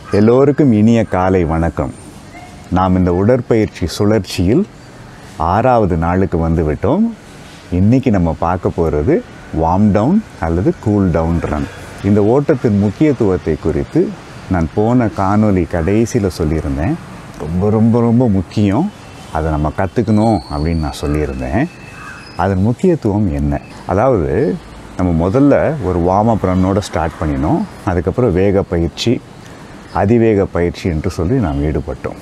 எல்லோருக்கும் இனிய காலை வணக்கம் நாம் இந்த உடற்பயிற்சி சுழற்சியில் ஆறாவது நாளுக்கு வந்து விட்டோம் இன்றைக்கி நம்ம பார்க்க போகிறது வார்ம் டவுன் அல்லது கூல் டவுன் ரன் இந்த ஓட்டத்தின் முக்கியத்துவத்தை குறித்து நான் போன காணொளி கடைசியில் சொல்லியிருந்தேன் ரொம்ப ரொம்ப ரொம்ப முக்கியம் அதை நம்ம கற்றுக்கணும் அப்படின்னு நான் சொல்லியிருந்தேன் அதன் முக்கியத்துவம் என்ன அதாவது நம்ம முதல்ல ஒரு வார்ம் அப் ரன்னோட ஸ்டார்ட் பண்ணினோம் அதுக்கப்புறம் வேக பயிற்சி அதிவேக பயிற்சி என்று சொல்லி நாம் ஈடுபட்டோம்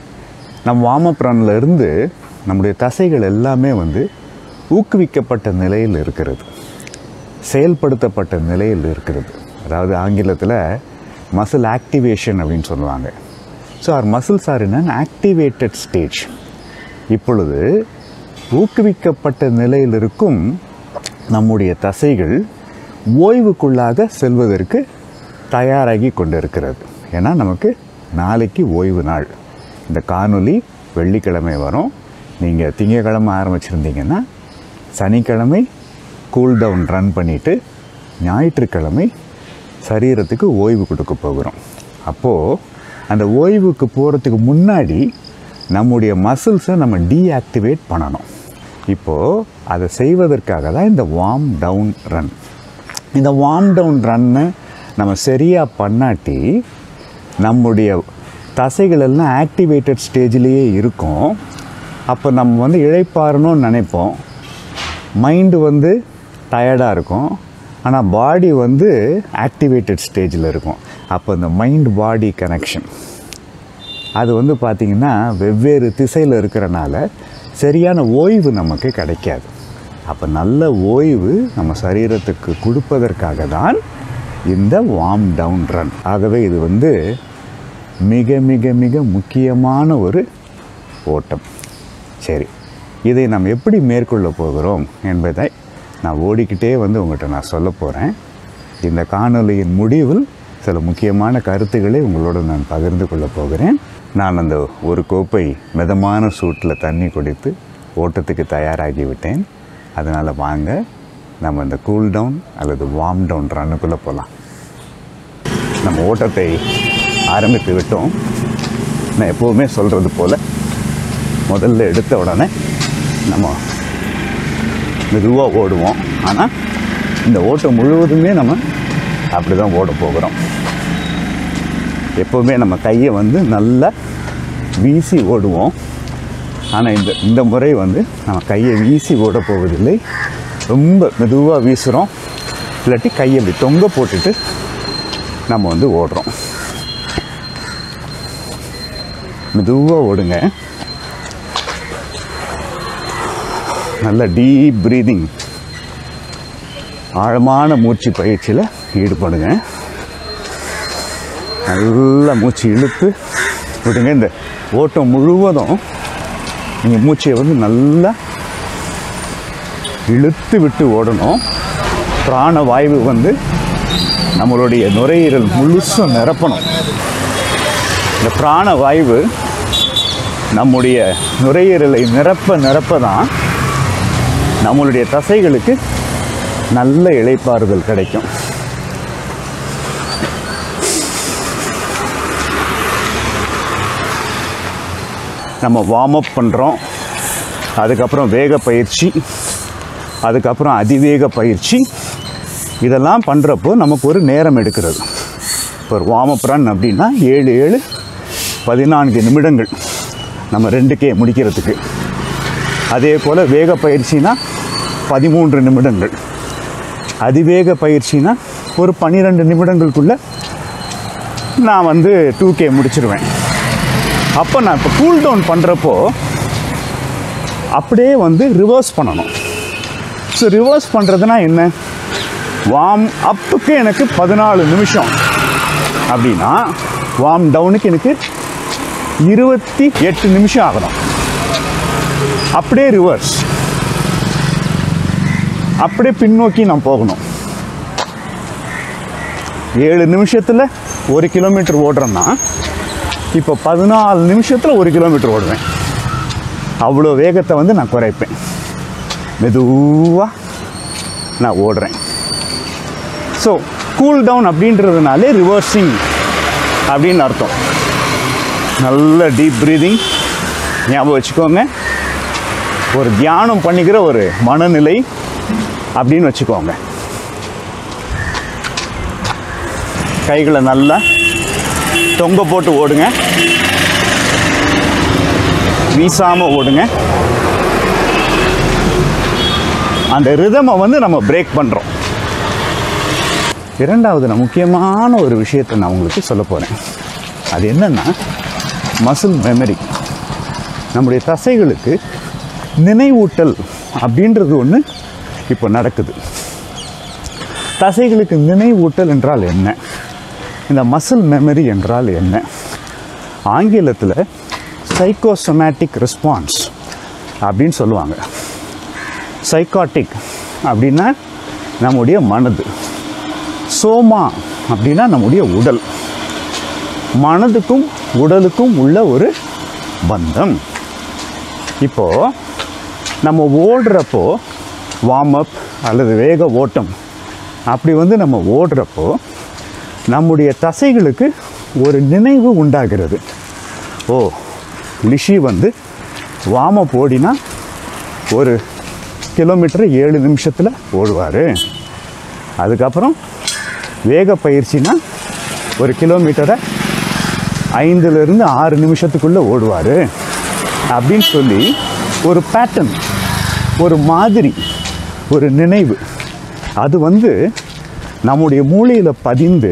நம் வார்ம் அப் ரன்ல இருந்து நம்முடைய தசைகள் எல்லாமே வந்து ஊக்குவிக்கப்பட்ட நிலையில் இருக்கிறது செயல்படுத்தப்பட்ட நிலையில் இருக்கிறது அதாவது ஆங்கிலத்தில் மசில் ஆக்டிவேஷன் அப்படின்னு சொல்லுவாங்க so our muscles are in an activated stage இப்பொழுது ஊக்குவிக்கப்பட்ட நிலையில் இருக்கும் நம்முடைய தசைகள் ஓய்வுக்குள்ளாக செல்வதற்கு தயாராகி கொண்டிருக்கிறது ஏன்னா நமக்கு நாளைக்கு ஓய்வு நாள் இந்த காணொளி வெள்ளிக்கிழமை வரும் நீங்கள் திங்கக்கிழமை ஆரம்பிச்சிருந்தீங்கன்னா சனிக்கிழமை கூல் டவுன் ரன் பண்ணிவிட்டு ஞாயிற்றுக்கிழமை சரீரத்துக்கு ஓய்வு கொடுக்க போகிறோம் அப்போது அந்த ஓய்வுக்கு போகிறதுக்கு முன்னாடி நம்முடைய மசில்ஸை நம்ம டீஆக்டிவேட் பண்ணணும் இப்போது அதை செய்வதற்காக தான் இந்த வார்ம் டவுன் ரன் இந்த வார்ம் டவுன் ரன்னை நம்ம சரியாக பண்ணாட்டி நம்முடைய தசைகள் எல்லாம் ஆக்டிவேட்டட் ஸ்டேஜ்லேயே இருக்கும் அப்போ நம்ம வந்து இழைப்பாரணும்னு நினைப்போம் மைண்டு வந்து டயர்டாக இருக்கும் ஆனால் பாடி வந்து ஆக்டிவேட்டட் ஸ்டேஜில் இருக்கும் அப்போ இந்த மைண்ட் பாடி கனெக்ஷன் அது வந்து பார்த்திங்கன்னா வெவ்வேறு திசையில் இருக்கிறனால சரியான ஓய்வு நமக்கு கிடைக்காது அப்போ நல்ல ஓய்வு நம்ம சரீரத்துக்கு கொடுப்பதற்காக தான் இந்த வார்ம் டவுன் ரன் ஆகவே இது வந்து மிக மிக மிக முக்கியமான ஒரு ஓட்டம் சரி இதை நாம் எப்படி மேற்கொள்ள போகிறோம் என்பதை நான் ஓடிக்கிட்டே வந்து உங்கள்கிட்ட நான் சொல்ல போகிறேன் இந்த காணொளியின் முடிவில் சில முக்கியமான கருத்துக்களை உங்களோடு நான் பகிர்ந்து கொள்ள போகிறேன் நான் அந்த ஒரு கோப்பை மிதமான சூட்டில் தண்ணி குடித்து ஓட்டத்துக்கு தயாராகி விட்டேன் அதனால் வாங்க நம்ம இந்த கூல் டவுன் அல்லது வார்ம் டவுன் ரன்னுக்குள்ளே போகலாம் நம்ம ஓட்டத்தை ஆரம்பித்து விட்டோம் நான் எப்போவுமே சொல்கிறது போல் முதல்ல எடுத்த உடனே நம்ம மெதுவாக ஓடுவோம் ஆனால் இந்த ஓட்டம் முழுவதுமே நம்ம அப்படி தான் ஓட போகிறோம் எப்போவுமே நம்ம கையை வந்து நல்லா வீசி ஓடுவோம் ஆனால் இந்த இந்த முறை வந்து நம்ம கையை வீசி ஓட போவதில்லை ரொம்ப மெதுவாக வீசுகிறோம் இல்லாட்டி கையை இப்படி தொங்க போட்டுட்டு நம்ம வந்து ஓடுறோம் மெதுவாக ஓடுங்க நல்ல டீப் ப்ரீதிங் ஆழமான மூச்சு பயிற்சியில் ஈடுபடுங்க நல்லா மூச்சு இழுத்து விடுங்க இந்த ஓட்டம் முழுவதும் நீங்கள் மூச்சை வந்து நல்லா இழுத்து விட்டு ஓடணும் பிராண வாயு வந்து நம்மளுடைய நுரையீரல் முழுசும் நிரப்பணும் இந்த பிராண வாயு நம்முடைய நுரையீரலை நிரப்ப நிரப்ப தான் நம்மளுடைய தசைகளுக்கு நல்ல இளைப்பாறுதல் கிடைக்கும் நம்ம வார்ம் அப் பண்ணுறோம் அதுக்கப்புறம் வேக பயிற்சி அதுக்கப்புறம் அதிவேக பயிற்சி இதெல்லாம் பண்ணுறப்போ நமக்கு ஒரு நேரம் எடுக்கிறது இப்போ ஒரு வார்ம் அப் ரன் அப்படின்னா ஏழு ஏழு பதினான்கு நிமிடங்கள் நம்ம ரெண்டு கே முடிக்கிறதுக்கு அதே போல் வேக பயிற்சினா பதிமூன்று நிமிடங்கள் அதிவேக பயிற்சினா ஒரு பன்னிரெண்டு நிமிடங்களுக்குள்ளே நான் வந்து டூ கே முடிச்சிருவேன் அப்போ நான் இப்போ கூல் டவுன் பண்ணுறப்போ அப்படியே வந்து ரிவர்ஸ் பண்ணணும் ஸோ ரிவர்ஸ் பண்ணுறதுனா என்ன வார்ம் அப்புக்கு எனக்கு பதினாலு நிமிஷம் அப்படின்னா வார்ம் டவுனுக்கு எனக்கு இருபத்தி எட்டு நிமிஷம் ஆகணும் அப்படியே ரிவர்ஸ் அப்படியே பின்னோக்கி நான் போகணும் ஏழு நிமிஷத்தில் ஒரு கிலோமீட்டர் ஓடுறேன்னா இப்போ பதினாலு நிமிஷத்தில் ஒரு கிலோமீட்டர் ஓடுவேன் அவ்வளோ வேகத்தை வந்து நான் குறைப்பேன் மெதுவாக நான் ஓடுறேன் ஸோ கூல் டவுன் அப்படின்றதுனாலே ரிவர்சிங் அப்படின்னு அர்த்தம் நல்ல டீப் ப்ரீதிங் ஞாபகம் வச்சுக்கோங்க ஒரு தியானம் பண்ணிக்கிற ஒரு மனநிலை அப்படின்னு வச்சுக்கோங்க கைகளை நல்லா தொங்க போட்டு ஓடுங்க வீசாமல் ஓடுங்க அந்த ரிதமை வந்து நம்ம பிரேக் பண்ணுறோம் இரண்டாவது நான் முக்கியமான ஒரு விஷயத்தை நான் உங்களுக்கு சொல்ல போகிறேன் அது என்னன்னா மசில் மெமரி நம்முடைய தசைகளுக்கு நினைவூட்டல் அப்படின்றது ஒன்று இப்போ நடக்குது தசைகளுக்கு நினைவூட்டல் என்றால் என்ன இந்த மசில் மெமரி என்றால் என்ன ஆங்கிலத்தில் சைக்கோசொமேட்டிக் ரெஸ்பான்ஸ் அப்படின்னு சொல்லுவாங்க சைக்காட்டிக் அப்படின்னா நம்முடைய மனது சோமா அப்படின்னா நம்முடைய உடல் மனதுக்கும் உடலுக்கும் உள்ள ஒரு பந்தம் இப்போது நம்ம ஓடுறப்போ வார்ம் அப் அல்லது வேக ஓட்டம் அப்படி வந்து நம்ம ஓடுறப்போ நம்முடைய தசைகளுக்கு ஒரு நினைவு உண்டாகிறது ஓ லிஷி வந்து வார்ம் அப் ஓடினா ஒரு கிலோமீட்டர் ஏழு நிமிஷத்தில் ஓடுவார் அதுக்கப்புறம் வேக பயிற்சினா ஒரு கிலோமீட்டரை ஐந்துலேருந்து ஆறு நிமிஷத்துக்குள்ளே ஓடுவார் அப்படின்னு சொல்லி ஒரு பேட்டர்ன் ஒரு மாதிரி ஒரு நினைவு அது வந்து நம்முடைய மூளையில் பதிந்து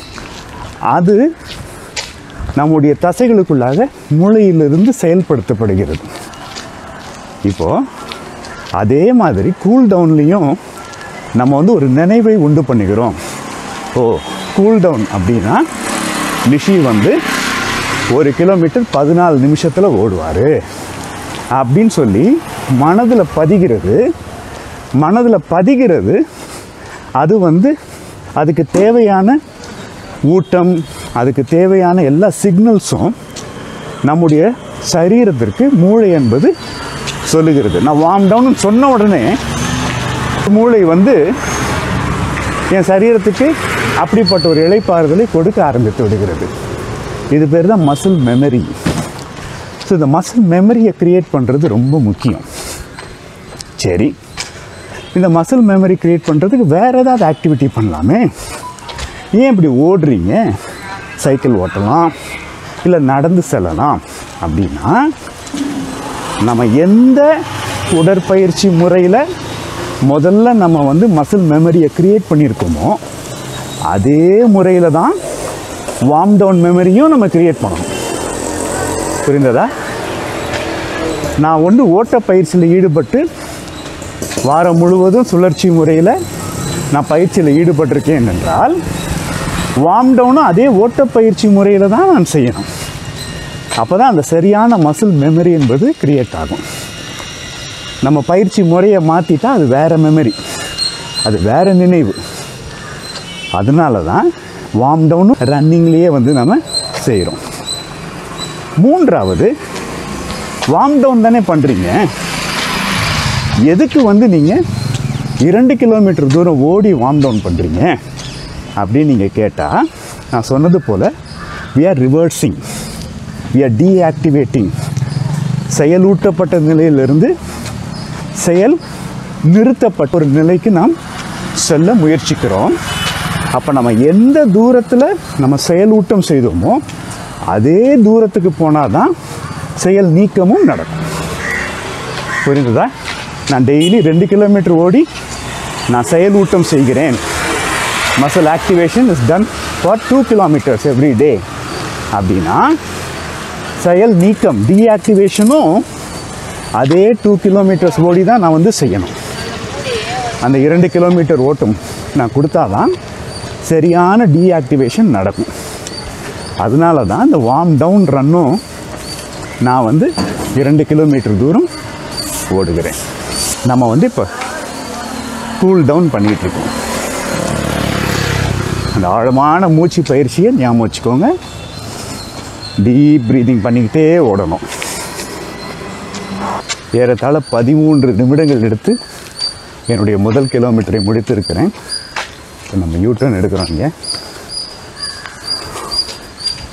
அது நம்முடைய தசைகளுக்குள்ளாக மூளையிலிருந்து செயல்படுத்தப்படுகிறது இப்போது அதே மாதிரி கூல் டவுன்லேயும் நம்ம வந்து ஒரு நினைவை உண்டு பண்ணிக்கிறோம் ஓ கூல் டவுன் அப்படின்னா லிஷி வந்து ஒரு கிலோமீட்டர் பதினாலு நிமிஷத்தில் ஓடுவார் அப்படின்னு சொல்லி மனதில் பதிகிறது மனதில் பதிகிறது அது வந்து அதுக்கு தேவையான ஊட்டம் அதுக்கு தேவையான எல்லா சிக்னல்ஸும் நம்முடைய சரீரத்திற்கு மூளை என்பது சொல்லுகிறது நான் வார்ம் டவுன் சொன்ன உடனே மூளை வந்து என் சரீரத்துக்கு அப்படிப்பட்ட ஒரு இழைப்பாறுதலை கொடுக்க ஆரம்பித்து விடுகிறது இது பேர் தான் மசில் மெமரி ஸோ இந்த மசில் மெமரியை க்ரியேட் பண்ணுறது ரொம்ப முக்கியம் சரி இந்த மசில் மெமரி க்ரியேட் பண்ணுறதுக்கு வேறு ஏதாவது ஆக்டிவிட்டி பண்ணலாமே ஏன் இப்படி ஓடுறீங்க சைக்கிள் ஓட்டலாம் இல்லை நடந்து செல்லலாம் அப்படின்னா நம்ம எந்த உடற்பயிற்சி முறையில் முதல்ல நம்ம வந்து மசில் மெமரியை க்ரியேட் பண்ணியிருக்கோமோ அதே முறையில் தான் வார்ம் டவுன் மெமரியும் நம்ம க்ரியேட் பண்ணணும் புரிந்ததா நான் ஒன்று ஓட்ட பயிற்சியில் ஈடுபட்டு வாரம் முழுவதும் சுழற்சி முறையில் நான் பயிற்சியில் ஈடுபட்டிருக்கேன் என்றால் வார்ம் டவுனும் அதே ஓட்டப்பயிற்சி முறையில் தான் நான் செய்யணும் அப்போ தான் அந்த சரியான மசில் மெமரி என்பது கிரியேட் ஆகும் நம்ம பயிற்சி முறையை மாற்றிட்டா அது வேறு மெமரி அது வேறு நினைவு அதனால தான் வார்ம் டவுனும் ரன்னிங்லேயே வந்து நம்ம செய்கிறோம் மூன்றாவது வார்ம் டவுன் தானே பண்ணுறீங்க எதுக்கு வந்து நீங்கள் இரண்டு கிலோமீட்டர் தூரம் ஓடி வார்ம் டவுன் பண்ணுறீங்க அப்படின்னு நீங்கள் கேட்டால் நான் சொன்னது போல் we are reversing we are deactivating செயலூட்டப்பட்ட நிலையிலிருந்து செயல் நிறுத்தப்பட்ட ஒரு நிலைக்கு நாம் செல்ல முயற்சிக்கிறோம் அப்போ நம்ம எந்த தூரத்தில் நம்ம செயலூட்டம் செய்தோமோ அதே தூரத்துக்கு போனால் தான் செயல் நீக்கமும் நடக்கும் புரிந்ததா நான் டெய்லி ரெண்டு கிலோமீட்டர் ஓடி நான் செயலூட்டம் செய்கிறேன் muscle activation is done for two kilometres every day அப்படின்னா செயல் நீக்கம் டீஆக்டிவேஷனும் அதே டூ கிலோமீட்டர்ஸ் ஓடி தான் நான் வந்து செய்யணும் அந்த இரண்டு கிலோமீட்டர் ஓட்டம் நான் கொடுத்தாதான் சரியான டீஆக்டிவேஷன் நடக்கும் அதனால தான் இந்த வார்ம் டவுன் ரன்னும் நான் வந்து இரண்டு கிலோமீட்டர் தூரம் ஓடுகிறேன் நம்ம வந்து இப்போ கூல் டவுன் பண்ணிகிட்டு இருக்கோம் அந்த ஆழமான மூச்சு பயிற்சியை ஞாபகம் வச்சுக்கோங்க டீப் ப்ரீதிங் பண்ணிக்கிட்டே ஓடணும் ஏறத்தாழ பதிமூன்று நிமிடங்கள் எடுத்து என்னுடைய முதல் கிலோமீட்டரை முடித்திருக்கிறேன் இப்போ நம்ம யூட்டர்ன் எடுக்கிறோம் இங்கே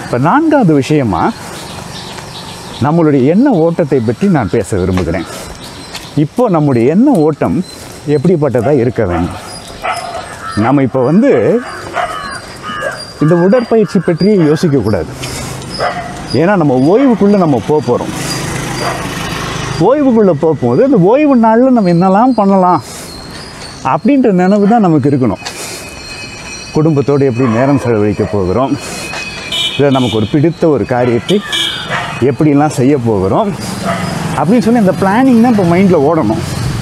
இப்போ நான்காவது விஷயமா நம்மளுடைய எண்ண ஓட்டத்தை பற்றி நான் பேச விரும்புகிறேன் இப்போ நம்முடைய எண்ண ஓட்டம் எப்படிப்பட்டதாக இருக்க வேண்டும் நம்ம இப்போ வந்து இந்த உடற்பயிற்சி பற்றி யோசிக்கக்கூடாது ஏன்னா நம்ம ஓய்வுக்குள்ளே நம்ம போக போகிறோம் ஓய்வுக்குள்ளே போகும்போது அந்த ஓய்வு நாளில் நம்ம என்னெல்லாம் பண்ணலாம் அப்படின்ற நினைவு தான் நமக்கு இருக்கணும் குடும்பத்தோடு எப்படி நேரம் செலவழிக்க போகிறோம் இல்லை நமக்கு ஒரு பிடித்த ஒரு காரியத்தை எப்படிலாம் செய்ய போகிறோம் அப்படின்னு சொல்லி அந்த பிளானிங் தான் இப்போ மைண்டில் ஓடணும்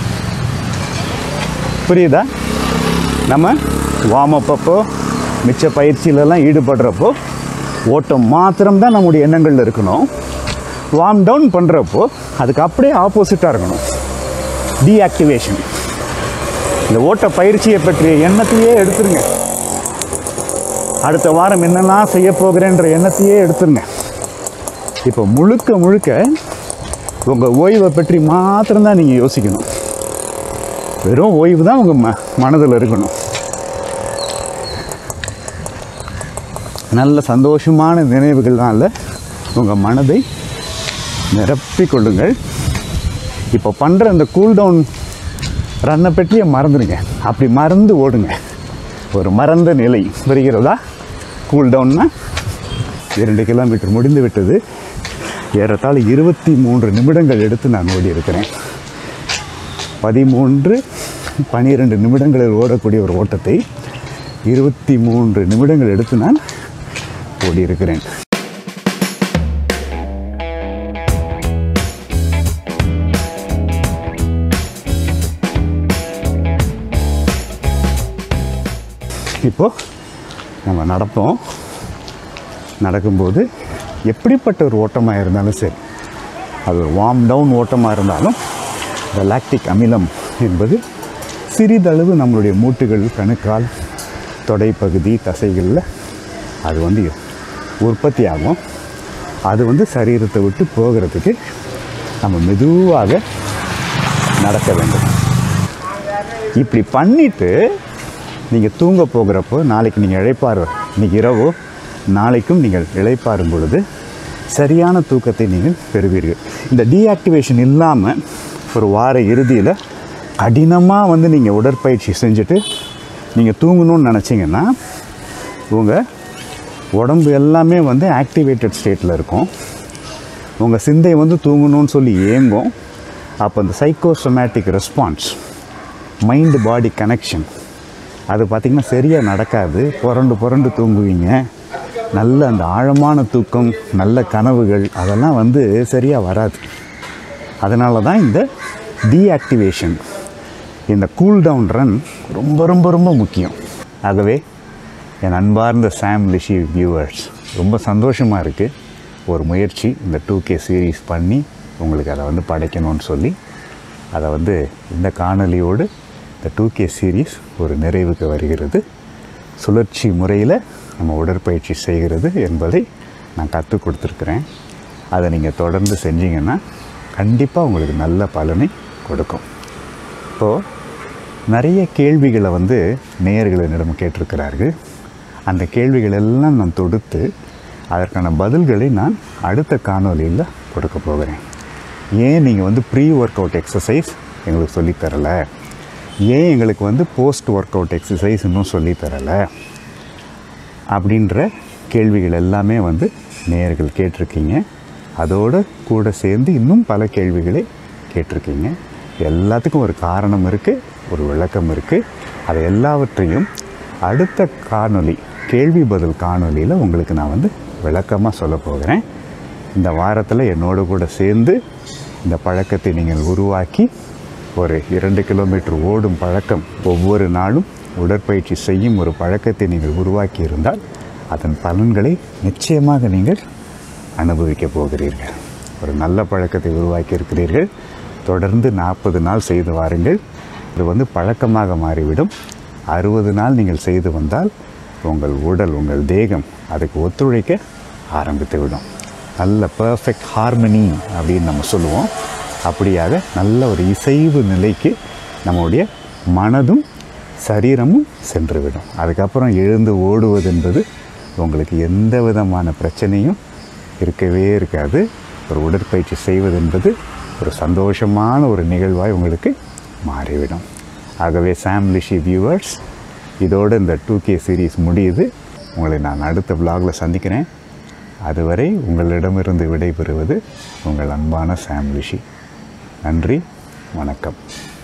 புரியுதா நம்ம வார்ம் அப் அப்போ மிச்ச பயிற்சியிலலாம் ஈடுபடுறப்போ ஓட்டம் மாத்திரம்தான் நம்முடைய எண்ணங்களில் இருக்கணும் வார்ம் டவுன் பண்ணுறப்போ அதுக்கு அப்படியே ஆப்போசிட்டாக இருக்கணும் டீஆக்டிவேஷன் இந்த ஓட்ட பயிற்சியை பற்றிய எண்ணத்தையே எடுத்துருங்க அடுத்த வாரம் என்னெல்லாம் செய்ய போகிறேன்ற எண்ணத்தையே எடுத்துருங்க இப்போ முழுக்க முழுக்க உங்கள் ஓய்வை பற்றி மாத்திரம்தான் நீங்கள் யோசிக்கணும் வெறும் ஓய்வு தான் உங்கள் ம மனதில் இருக்கணும் நல்ல சந்தோஷமான நினைவுகள்னால உங்கள் மனதை நிரப்பிக் கொள்ளுங்கள் இப்போ பண்ணுற அந்த கூல்டவுன் ரன்னை பற்றியே மறந்துடுங்க அப்படி மறந்து ஓடுங்க ஒரு மறந்த நிலை புரிகிறதா கூல்டவுன்னா இரண்டு கிலோமீட்டர் முடிந்து விட்டது ஏறத்தாழ இருபத்தி மூன்று நிமிடங்கள் எடுத்து நான் ஓடி இருக்கிறேன் பதிமூன்று பனிரெண்டு நிமிடங்களில் ஓடக்கூடிய ஒரு ஓட்டத்தை இருபத்தி மூன்று நிமிடங்கள் எடுத்து நான் ஓடி இருக்கிறேன் இப்போ நம்ம நடப்போம் நடக்கும்போது எப்படிப்பட்ட ஒரு ஓட்டமாக இருந்தாலும் சரி அது ஒரு வார்ம் டவுன் ஓட்டமாக இருந்தாலும் இந்த லாக்டிக் அமிலம் என்பது சிறிதளவு நம்மளுடைய மூட்டுகள் கணுக்கால் தொடைப்பகுதி தசைகளில் அது வந்து உற்பத்தி ஆகும் அது வந்து சரீரத்தை விட்டு போகிறதுக்கு நம்ம மெதுவாக நடக்க வேண்டும் இப்படி பண்ணிவிட்டு நீங்கள் தூங்க போகிறப்போ நாளைக்கு நீங்கள் இழைப்பார் இன்னைக்கு இரவோ நாளைக்கும் நீங்கள் இழைப்பாரும் பொழுது சரியான தூக்கத்தை நீங்கள் பெறுவீர்கள் இந்த டீஆக்டிவேஷன் இல்லாமல் ஒரு வார இறுதியில் கடினமாக வந்து நீங்கள் உடற்பயிற்சி செஞ்சுட்டு நீங்கள் தூங்கணும்னு நினச்சிங்கன்னா உங்கள் உடம்பு எல்லாமே வந்து ஆக்டிவேட்டட் ஸ்டேட்டில் இருக்கும் உங்கள் சிந்தை வந்து தூங்கணும்னு சொல்லி ஏங்கும் அப்போ அந்த psychosomatic response mind body connection அது பார்த்திங்கன்னா சரியாக நடக்காது புரண்டு புரண்டு தூங்குவீங்க நல்ல அந்த ஆழமான தூக்கம் நல்ல கனவுகள் அதெல்லாம் வந்து சரியாக வராது அதனால தான் இந்த டீஆக்டிவேஷன் இந்த கூல் டவுன் ரன் ரொம்ப ரொம்ப ரொம்ப முக்கியம் ஆகவே என் அன்பார்ந்த சாம் லிஷி வியூவர்ஸ் ரொம்ப சந்தோஷமாக இருக்குது ஒரு முயற்சி இந்த டூ கே சீரீஸ் பண்ணி உங்களுக்கு அதை வந்து படைக்கணும்னு சொல்லி அதை வந்து இந்த காணொலியோடு இந்த டூ கே சீரீஸ் ஒரு நிறைவுக்கு வருகிறது சுழற்சி முறையில் நம்ம உடற்பயிற்சி செய்கிறது என்பதை நான் கற்றுக் கொடுத்துருக்குறேன் அதை நீங்கள் தொடர்ந்து செஞ்சீங்கன்னா கண்டிப்பாக உங்களுக்கு நல்ல பலனை கொடுக்கும் இப்போது நிறைய கேள்விகளை வந்து நேயர்கள் என்னிடம் கேட்டிருக்கிறார்கள் அந்த கேள்விகள் எல்லாம் நான் தொடுத்து அதற்கான பதில்களை நான் அடுத்த காணொலியில் கொடுக்க போகிறேன் ஏன் நீங்கள் வந்து ப்ரீ ஒர்க் அவுட் எக்ஸசைஸ் எங்களுக்கு சொல்லித் தரலை ஏன் எங்களுக்கு வந்து போஸ்ட் ஒர்க் அவுட் எக்ஸசைஸ் இன்னும் சொல்லித் தரலை அப்படின்ற கேள்விகள் எல்லாமே வந்து நேயர்கள் கேட்டிருக்கீங்க அதோடு கூட சேர்ந்து இன்னும் பல கேள்விகளை கேட்டிருக்கீங்க எல்லாத்துக்கும் ஒரு காரணம் இருக்குது ஒரு விளக்கம் இருக்குது அதை எல்லாவற்றையும் அடுத்த காணொளி கேள்வி பதில் காணொளியில் உங்களுக்கு நான் வந்து விளக்கமாக சொல்ல போகிறேன் இந்த வாரத்தில் என்னோடு கூட சேர்ந்து இந்த பழக்கத்தை நீங்கள் உருவாக்கி ஒரு இரண்டு கிலோமீட்டர் ஓடும் பழக்கம் ஒவ்வொரு நாளும் உடற்பயிற்சி செய்யும் ஒரு பழக்கத்தை நீங்கள் உருவாக்கி இருந்தால் அதன் பலன்களை நிச்சயமாக நீங்கள் அனுபவிக்க போகிறீர்கள் ஒரு நல்ல பழக்கத்தை உருவாக்கி இருக்கிறீர்கள் தொடர்ந்து நாற்பது நாள் செய்து வாருங்கள் இது வந்து பழக்கமாக மாறிவிடும் அறுபது நாள் நீங்கள் செய்து வந்தால் உங்கள் உடல் உங்கள் தேகம் அதுக்கு ஒத்துழைக்க ஆரம்பித்து விடும் நல்ல பர்ஃபெக்ட் ஹார்மனி அப்படின்னு நம்ம சொல்லுவோம் அப்படியாக நல்ல ஒரு இசைவு நிலைக்கு நம்முடைய மனதும் சரீரமும் சென்றுவிடும் அதுக்கப்புறம் எழுந்து ஓடுவது என்பது உங்களுக்கு எந்த விதமான பிரச்சனையும் இருக்கவே இருக்காது ஒரு உடற்பயிற்சி செய்வது என்பது ஒரு சந்தோஷமான ஒரு நிகழ்வாய் உங்களுக்கு மாறிவிடும் ஆகவே சாம் லிஷி வியூவர்ஸ் இதோடு இந்த டூ கே சீரீஸ் முடியுது உங்களை நான் அடுத்த விலாகில் சந்திக்கிறேன் அதுவரை உங்களிடமிருந்து விடைபெறுவது உங்கள் அன்பான சாம் லிஷி நன்றி வணக்கம்